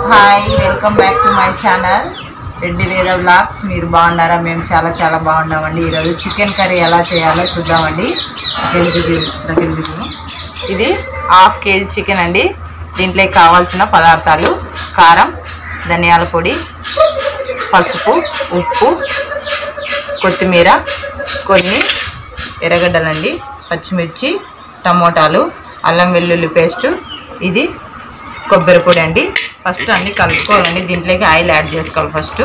Hi welcome back to my channel Reddy Veda blogs మీరు బాగున్నారా మేము చాలా చాలా బాగున్నామండి ఈరోజు చికెన్ కర్రీ ఎలా చేయాలో చూద్దామండి దగ్గరికి దగ్గరికి ఇది హాఫ్ కేజీ చికెన్ అండి దీంట్లోకి కావాల్సిన పదార్థాలు కారం ధనియాల పొడి పసుపు ఉప్పు కొత్తిమీర కొన్ని ఎర్రగడ్డలండి పచ్చిమిర్చి టమోటాలు అల్లం వెల్లుల్లి పేస్ట్ ఇది కొబ్బరి పొడి అండి ఫస్ట్ అన్ని కలుపుకోవాలండి దీంట్లోకి ఆయిల్ యాడ్ చేసుకోవాలి ఫస్ట్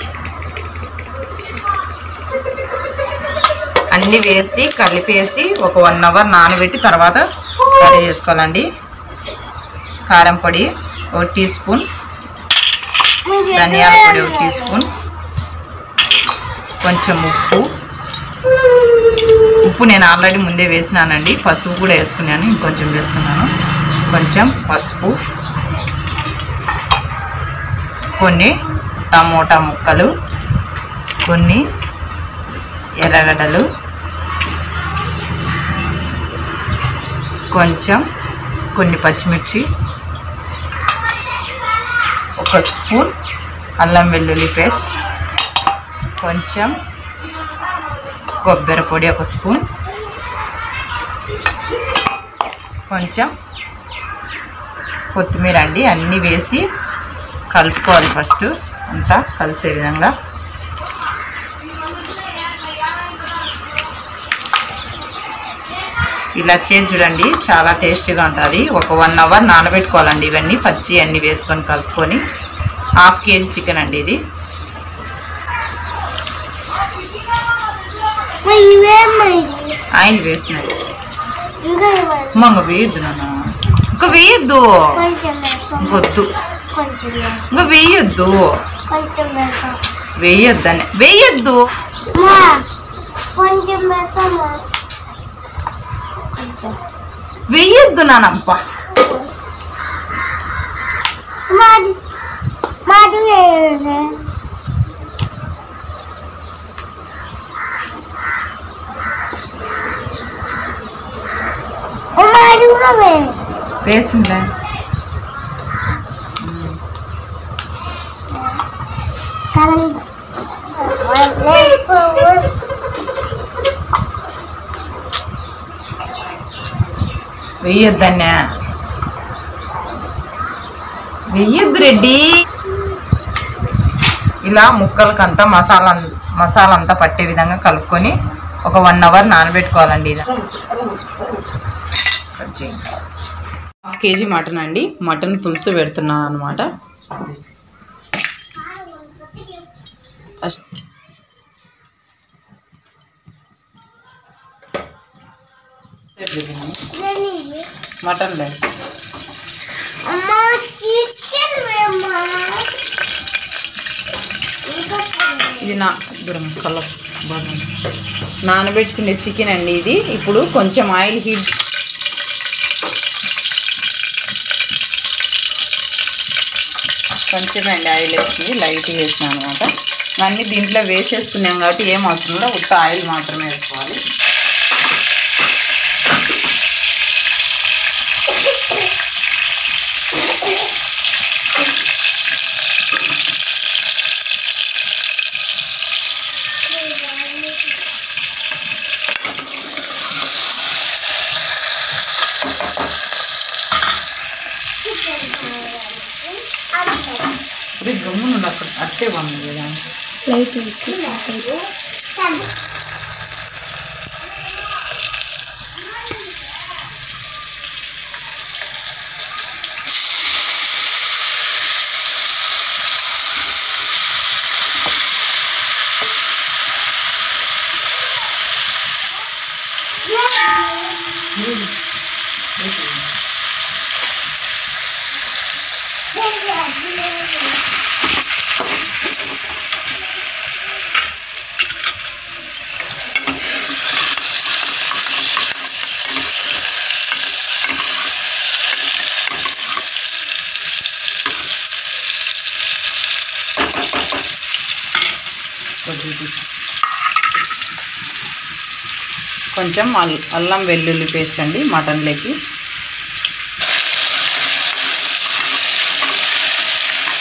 అన్నీ వేసి కలిపేసి ఒక వన్ అవర్ నానబెట్టి తర్వాత కర్రీ చేసుకోవాలండి కారం పొడి ఒక టీ స్పూన్ ధనియాల పొడి ఒక టీ స్పూన్ కొంచెం ఉప్పు ఉప్పు నేను ఆల్రెడీ ముందే వేసినానండి పసుపు కూడా వేసుకున్నాను ఇంకొంచెం వేసుకున్నాను కొంచెం పసుపు కొన్ని టమోటా ముక్కలు కొన్ని ఎర్రగడ్డలు కొంచెం కొన్ని పచ్చిమిర్చి ఒక స్పూన్ అల్లం వెల్లుల్లి పేస్ట్ కొంచెం కొబ్బరి పొడి ఒక స్పూన్ కొంచెం కొత్తిమీర అండి అన్నీ వేసి కలుపుకోవాలి ఫస్ట్ అంతా కలిసే విధంగా ఇలా చేసి చూడండి చాలా టేస్టీగా ఉంటుంది ఒక వన్ అవర్ నానబెట్టుకోవాలండి ఇవన్నీ పచ్చి అన్నీ వేసుకొని కలుపుకొని హాఫ్ కేజీ చికెన్ అండి ఇది ఆయిల్ వేసినది అమ్మ వేయద్దు నాన్న ఇంకా వేయద్దు ఇంకొద్దు ఇంకా వేయద్దు వేయొద్దని వేయద్దు కొంచెం పెడతామా వేయద్దు నానప్ప మాది మాది వేరే మాది కూడా వేరే వేసిందా వెయ్యొద్దన్నా వెయ్యొద్దు రెడ్డి ఇలా ముక్కలకంతా మసాలా మసాలా అంతా పట్టే విధంగా కలుపుకొని ఒక వన్ అవర్ నానబెట్టుకోవాలండి ఇది హాఫ్ కేజీ మటన్ అండి మటన్ పులుసు పెడుతున్నాను అనమాట మటన్ లేదు అమ్మా చికెన్ వేమ్మా ఇది నా దూరం కలర్ బాగుంది నానబెట్టుకునే చికెన్ అండి ఇది ఇప్పుడు కొంచెం ఆయిల్ హీట్ కొంచెం అండి ఆయిల్ వేసింది లైట్ వేసిన అనమాట అన్నీ దీంట్లో వేసేసుకున్నాం కాబట్టి ఏం అవసరం లేదు ఉత్త ఆయిల్ మాత్రమే వేసుకోవాలి ఇప్పుడు ఈ గమ్మును అక్కడ అట్టే బాగుంది కదా కొంచెం అల్ అల్లం వెల్లుల్లి పేస్ట్ అండి మటన్లోకి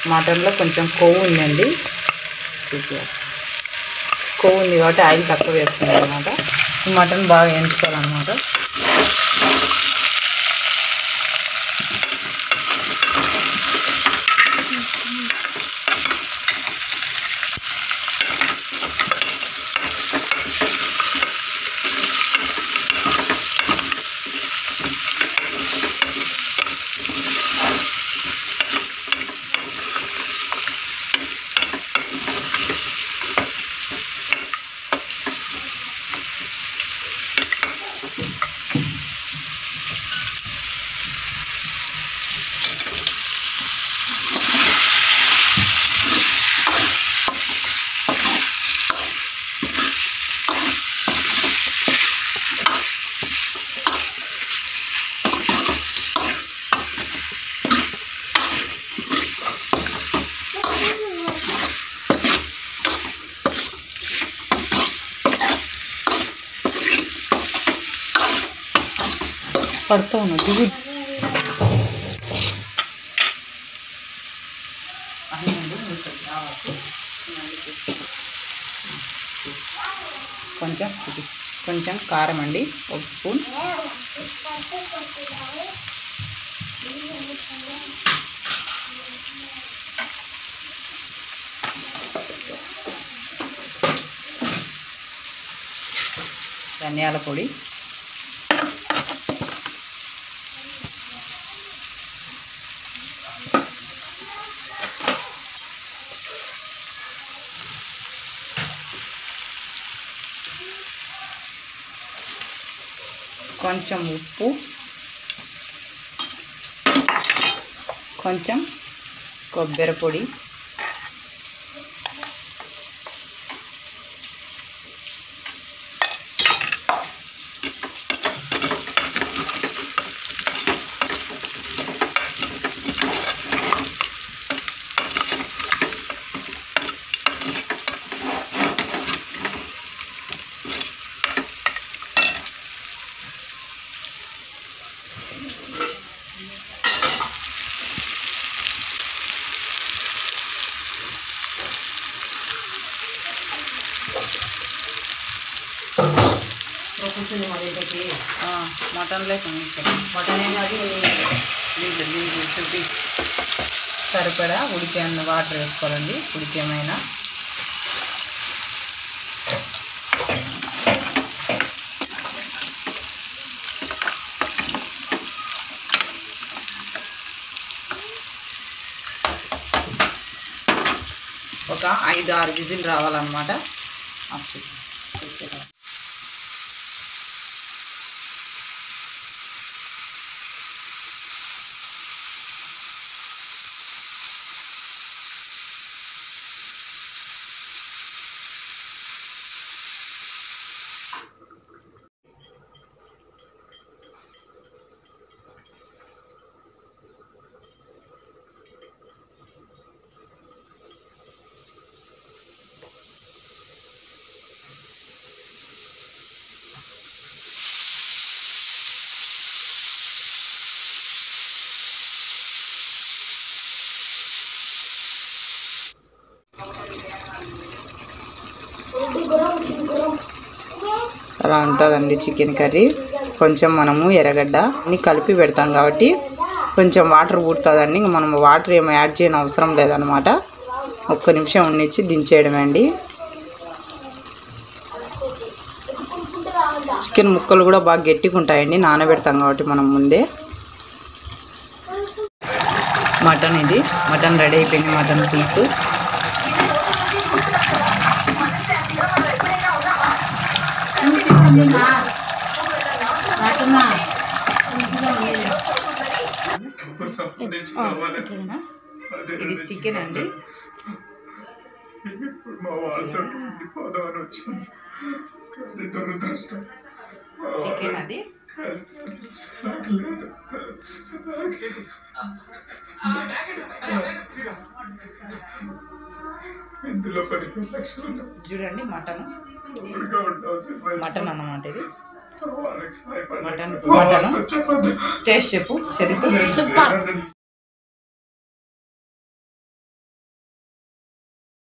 మటన్లో కొంచెం కొవ్వు ఉందండి చూపియాలి. కొవ్వు ఉంది కాబట్టి ఆయిల్ తక్కువ వేసుకున్నాం అనమాట ఈ మటన్ బాగా వేయించుకోవాలన్నమాట పడుతూ ఉన్నా దిగు కొంచెం ఇది కొంచెం కారం అండి ఒక స్పూన్ ధనియాల పొడి కొంచెం ఉప్పు కొంచెం కొబ్బరి పొడి మటన్ లేకుండా మటన్ అది దీంట్లో దీంట్లో చుట్టి సరిపడా ఉడికే అన్న వాటర్ వేసుకోవాలండి ఉడికేమైనా ఒక ఐదు ఆరు విజిల్ రావాలన్నమాట అప్పుడు చూసేద్దాం. అలా ఉంటుందండి చికెన్ కర్రీ కొంచెం మనము ఎర్రగడ్డ అన్ని కలిపి పెడతాం కాబట్టి కొంచెం వాటర్ ఊడుతుందండి ఇంక మనం వాటర్ ఏమో యాడ్ చేయని అవసరం లేదనమాట ఒక్క నిమిషం ఉండిచ్చి దించేయడమే అండి చికెన్ ముక్కలు కూడా బాగా గట్టిగా ఉంటాయండి నానబెడతాం కాబట్టి మనం ముందే మటన్ ఇది మటన్ రెడీ అయిపోయింది మటన్ పీసు ఇది చికెన్ అండి ఇప్పుడు మా వాళ్ళతో ఉండిపోదామని వచ్చింది కానీ దురదృష్టం మా చికెన్ అది నాకు లేదు ఇందులో పదిహేను లక్షలు ఉన్నాయి. చూడండి మటన్ ఊరిగా ఉండాల్సిన వయసు. మటన్ అన్నమాట ఇది వాళ్ళకి సాయపడాలి. మటన్ మా మటన్ వాళ్ళతో చెప్పొద్దు. టేస్ట్ చెప్పు చరిత్ర సూపర్